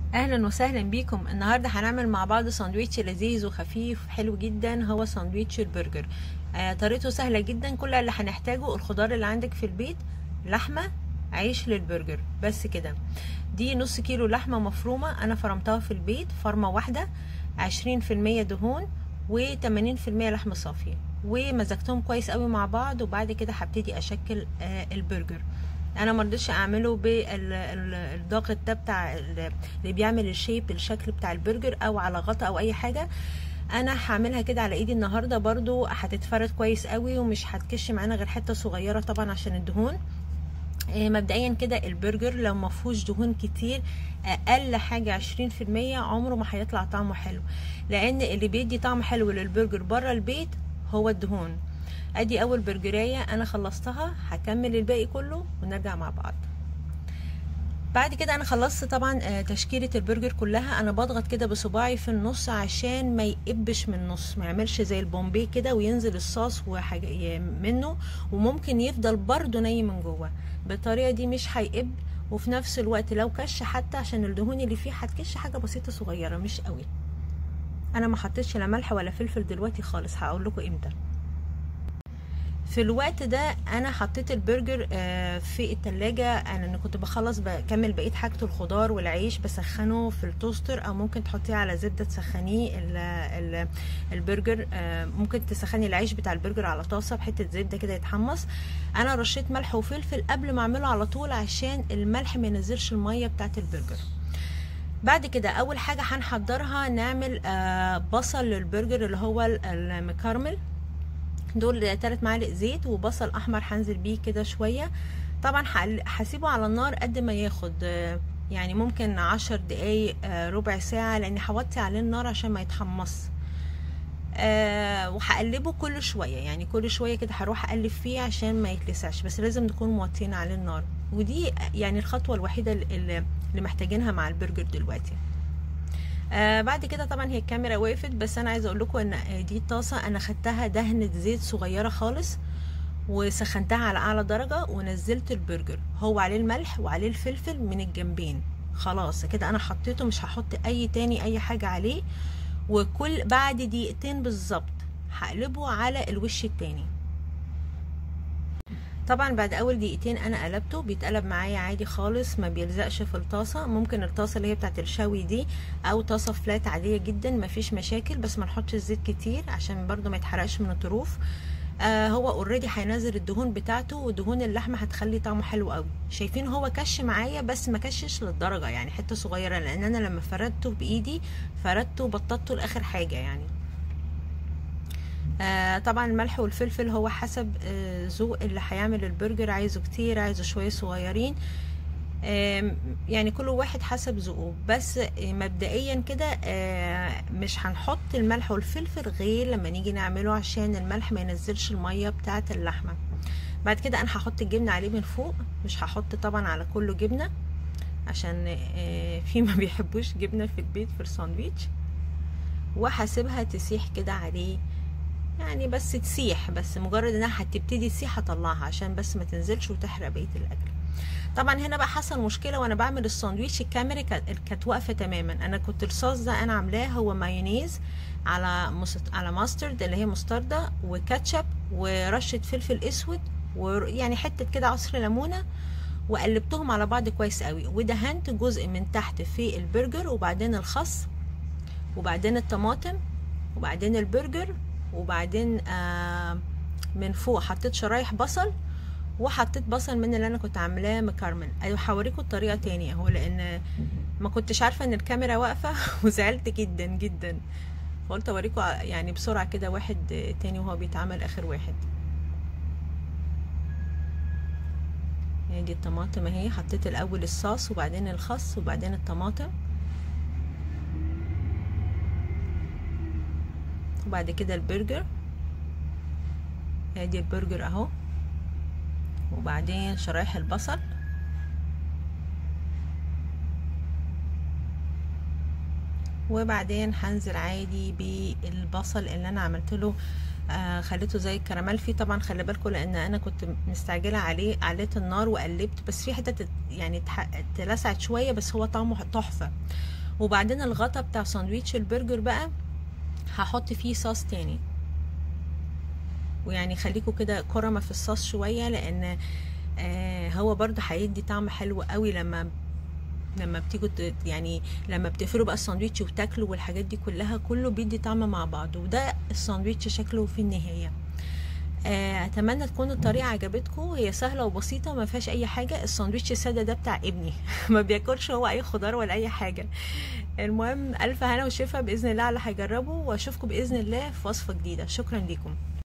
اهلا وسهلا بيكم النهارده هنعمل مع بعض ساندويتش لذيذ وخفيف حلو جدا هو ساندويتش البرجر آه طريقته سهله جدا كل اللي هنحتاجه الخضار اللي عندك في البيت لحمه عيش للبرجر بس كده دي نص كيلو لحمه مفرومه انا فرمتها في البيت فرمه واحده عشرين في المية دهون وتمانين في المية لحم صافي ومزجتهم كويس قوي مع بعض وبعد كده هبتدي اشكل آه البرجر انا مرضتش اعمله بالضغط ده بتاع اللي بيعمل الشيب الشكل بتاع البرجر او على غطا او اي حاجه انا هعملها كده على ايدي النهارده برضو هتتفرد كويس قوي ومش هتكش معانا غير حته صغيره طبعا عشان الدهون مبدئيا كده البرجر لو ما فيهوش دهون كتير اقل حاجه عشرين في المية عمره ما هيطلع طعمه حلو لان اللي بيدي طعم حلو للبرجر بره البيت هو الدهون ادي اول برجرايه انا خلصتها هكمل الباقي كله ونرجع مع بعض بعد كده انا خلصت طبعا تشكيله البرجر كلها انا بضغط كده بصباعي في النص عشان ما يقبش من النص ما يعملش زي البومبي كده وينزل الصوص وحاجه منه وممكن يفضل برده ني من جوه بالطريقه دي مش هيقب وفي نفس الوقت لو كش حتى عشان الدهون اللي فيه هتكش حاجه بسيطه صغيره مش قوي انا ما حطيتش لا ملح ولا فلفل دلوقتي خالص هقول لكم امتى في الوقت ده انا حطيت البرجر في التلاجة انا كنت بخلص بكمل بقيت حاجته الخضار والعيش بسخنه في التوستر او ممكن تحطيه على زبدة تسخنيه البرجر ممكن تسخني العيش بتاع البرجر على طاسة بحتة زبدة كده يتحمص انا رشيت ملح وفلفل قبل ما اعمله على طول عشان الملح ما ينزلش المية بتاعت البرجر بعد كده اول حاجة هنحضرها نعمل بصل للبرجر اللي هو المكرمل دول تلات معالق زيت وبصل احمر هنزل بيه كده شويه طبعا هسيبه على النار قد ما ياخد يعني ممكن عشر دقايق ربع ساعه لاني هوطي عليه النار عشان ما يتحمص أه وهقلبه كل شويه يعني كل شويه كده هروح اقلب فيه عشان ما يتلسعش بس لازم نكون موطين عليه النار ودي يعني الخطوه الوحيده اللي, اللي محتاجينها مع البرجر دلوقتي آه بعد كده طبعا هي الكاميرا وقفت بس انا عايزه اقول لكم ان دي طاسه انا خدتها دهنه زيت صغيره خالص وسخنتها على اعلى درجه ونزلت البرجر هو عليه الملح وعليه الفلفل من الجنبين خلاص كده انا حطيته مش هحط اي تاني اي حاجه عليه وكل بعد دقيقتين بالظبط هقلبه على الوش التاني طبعا بعد اول دقيقتين انا قلبته بيتقلب معايا عادي خالص ما بيلزقش في الطاسه ممكن الطاسه اللي هي بتاعت الشوي دي او طاسه فلات عاديه جدا ما فيش مشاكل بس ما نحطش الزيت كتير عشان برده ما يتحرقش من الطروف آه هو اوريدي هينزل الدهون بتاعته ودهون اللحمه هتخلي طعمه حلو قوي شايفين هو كش معايا بس ما كشش للدرجه يعني حته صغيره لان انا لما فردته بايدي فردته وبططته لاخر حاجه يعني آه طبعا الملح والفلفل هو حسب آه ذوق اللي هيعمل البرجر عايزه كتير عايزه شويه صغيرين آه يعني كل واحد حسب ذوقه بس مبدئيا كده مش هنحط الملح والفلفل غير لما نيجي نعمله عشان الملح ما ينزلش الميه بتاعه اللحمه بعد كده انا هحط الجبنه عليه من فوق مش هحط طبعا على كله جبنه عشان في ما بيحبوش جبنه في البيت في الساندويتش وهسيبها تسيح كده عليه يعني بس تسيح بس مجرد انها هتبتدي تسيح هطلعها عشان بس ما تنزلش وتحرق بقيه الاكل طبعا هنا بقى حصل مشكله وانا بعمل الساندويتش الكاميرا كانت واقفه تماما انا كنت الصوص ده انا عاملاه هو مايونيز على مست... على ماسترد اللي هي مستردة وكاتشب ورشه فلفل اسود ويعني حته كده عصر ليمونه وقلبتهم على بعض كويس قوي ودهنت جزء من تحت في البرجر وبعدين الخس وبعدين الطماطم وبعدين البرجر وبعدين آه من فوق حطيت شرايح بصل وحطيت بصل من اللي انا كنت عاملاه مكرمل ايوه هوريكم الطريقه تاني اهو لان ما كنتش عارفه ان الكاميرا واقفه وزعلت جدا جدا فقلت اوريكم يعني بسرعه كده واحد تاني وهو بيتعمل اخر واحد يعني دي الطماطم اهي حطيت الاول الصوص وبعدين الخس وبعدين الطماطم وبعد كده البرجر ادي البرجر اهو وبعدين شرايح البصل وبعدين هنزل عادي بالبصل اللي انا عملت له آه خليته زي الكراميل فيه طبعا خلي بالكم لان انا كنت مستعجله عليه عليت النار وقلبت بس في حته يعني اتلسعت شويه بس هو طعمه تحفه وبعدين الغطا بتاع ساندويتش البرجر بقى هحط فيه صوص تاني ويعني خليكوا كده كرمة في الصوص شوية لان آه هو برضو هيدي طعم حلو قوي لما لما بتيجوا ت- يعني لما بتقفلوا بقى الساندوتش وتاكلوا والحاجات دي كلها كله بيدي طعم مع بعض وده الساندوتش شكله في النهاية آه، اتمنى تكون الطريقه عجبتكم هي سهله وبسيطه ما فيهاش اي حاجه الساندوتش الساده ده بتاع ابني ما بياكلش هو اي خضار ولا اي حاجه المهم الف هنا وشفا باذن الله على اللي هيجربه واشوفكم باذن الله في وصفه جديده شكرا لكم